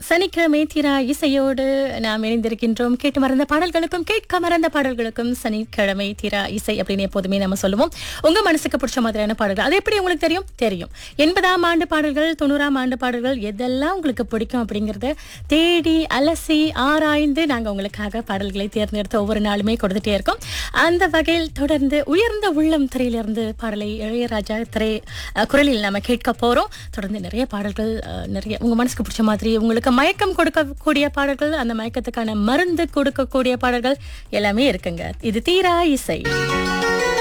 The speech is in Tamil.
சனிக்கிழமை தீரா இசையோடு நாம் இணைந்திருக்கின்றோம் கேட்டு மறந்த பாடல்களுக்கும் கேட்க மறந்த பாடல்களுக்கும் சனிக்கிழமை தீரா இசை அப்படின்னு எப்போதுமே நம்ம சொல்லுவோம் உங்க மனசுக்கு பிடிச்ச மாதிரியான பாடல்கள் அது எப்படி உங்களுக்கு தெரியும் தெரியும் எண்பதாம் ஆண்டு பாடல்கள் தொண்ணூறாம் ஆண்டு பாடல்கள் எதெல்லாம் உங்களுக்கு பிடிக்கும் அப்படிங்கறத தேடி அலசி ஆராய்ந்து நாங்க உங்களுக்காக பாடல்களை தேர்ந்தெடுத்து ஒவ்வொரு நாளுமே கொடுத்துட்டே இருக்கோம் அந்த வகையில் தொடர்ந்து உயர்ந்த உள்ளம் திரையிலிருந்து பாடலை இளையராஜா திரை அஹ், குரலில் நம்ம கேட்க போறோம் தொடர்ந்து நிறைய பாடல்கள் அஹ், நிறைய உங்க மனசுக்கு பிடிச்ச மாதிரி உங்களுக்கு மயக்கம் கொடுக்கக்கூடிய பாடல்கள் அந்த மயக்கத்துக்கான மருந்து கொடுக்கக்கூடிய பாடல்கள் எல்லாமே இருக்குங்க இது தீரா இசை